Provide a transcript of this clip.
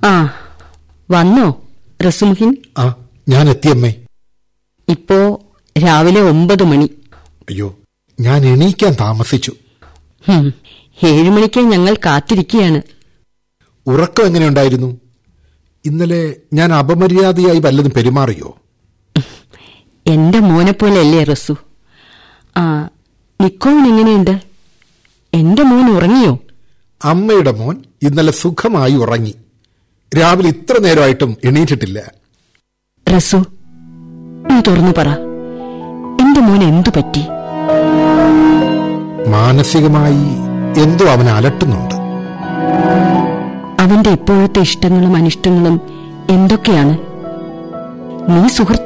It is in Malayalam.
ആ വന്നോ റസുമുഹിൻ ആ ഞാൻ എത്തിയമ്മേ ഇപ്പോ രാവിലെ ഒമ്പത് മണി അയ്യോ ഞാൻ എണീക്കാൻ താമസിച്ചു ഹും, ഏഴു മണിക്ക് ഞങ്ങൾ കാത്തിരിക്കുകയാണ് ഉറക്കം എങ്ങനെയുണ്ടായിരുന്നു ഇന്നലെ ഞാൻ അപമര്യാദയായി വല്ലതും പെരുമാറിയോ എന്റെ മോനെ പോലെയല്ലേ റസു ആ നിക്കോവൻ എങ്ങനെയുണ്ട് എന്റെ മോൻ ഉറങ്ങിയോ അമ്മയുടെ മോൻ ഇന്നലെ സുഖമായി ഉറങ്ങി രാവിലെ ഇത്ര നേരമായിട്ടും എണീറ്റിട്ടില്ല റസു നീ തുറന്നു പറ എന്റെ മോൻ എന്തു പറ്റി മാനസികമായി എന്തോ അവനെ അലട്ടുന്നുണ്ട് അവന്റെ ഇപ്പോഴത്തെ ഇഷ്ടങ്ങളും അനിഷ്ടങ്ങളും എന്തൊക്കെയാണ് നീ സുഹൃത്ത്